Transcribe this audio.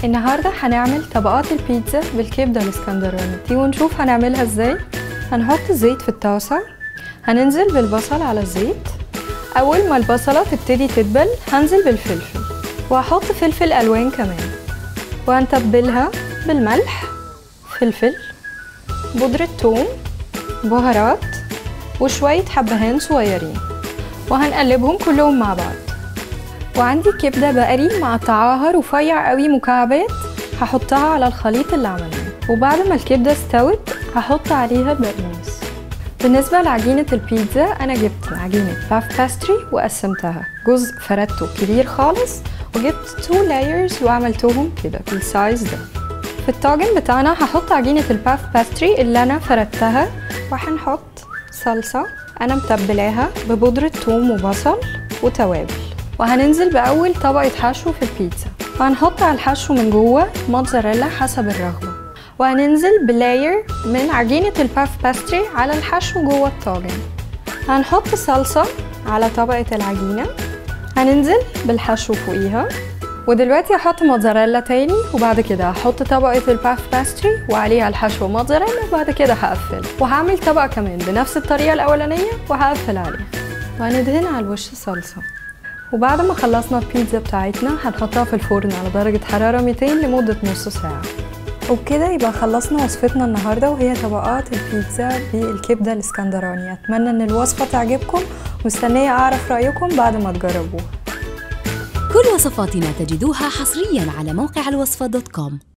النهاردة هنعمل طبقات البيتزا بالكبدة الاسكندراني دي ونشوف هنعملها ازاي هنحط الزيت في الطاسة هننزل بالبصل على الزيت أول ما البصلة تبتدي تدبل هنزل بالفلفل وهحط فلفل ألوان كمان وهنتبلها بالملح فلفل بودرة ثوم بهارات وشوية حبهان صغيرين وهنقلبهم كلهم مع بعض وعندي كبدة بقري مقطعاها رفيع قوي مكعبات هحطها على الخليط اللي عملناه وبعد ما الكبدة استوت هحط عليها البقدونس بالنسبة لعجينة البيتزا أنا جبت عجينة باف باستري وقسمتها جزء فردته كبير خالص وجبت تو لايرز وعملتهم كده بالسايز ده في الطاجن بتاعنا هحط عجينة الباف باستري اللي أنا فردتها وهنحط صلصة أنا متبلاها ببودرة ثوم وبصل وتوابل وهننزل بأول طبقة حشو في البيتزا وهنحط على الحشو من جوه موتزاريلا حسب الرغبة وهننزل بلاير من عجينة الباف باستري على الحشو جوه الطاجن هنحط صلصة على طبقة العجينة هننزل بالحشو فوقيها ودلوقتي هحط موتزاريلا تاني وبعد كده هحط طبقة الباف باستري وعليها الحشو موتزاريلا وبعد كده هقفل وهعمل طبقة كمان بنفس الطريقة الأولانية وهقفل عليها وهندهن على الوش صلصة وبعد ما خلصنا البيتزا بتاعتنا هنحطها في الفرن على درجة حرارة 200 لمدة نص ساعة وبكده يبقى خلصنا وصفتنا النهاردة وهي طبقات البيتزا بالكبدة الاسكندراني أتمنى أن الوصفة تعجبكم مستنية أعرف رأيكم بعد ما تجربوها كل وصفاتنا تجدوها حصريا على موقع الوصفة دوت كوم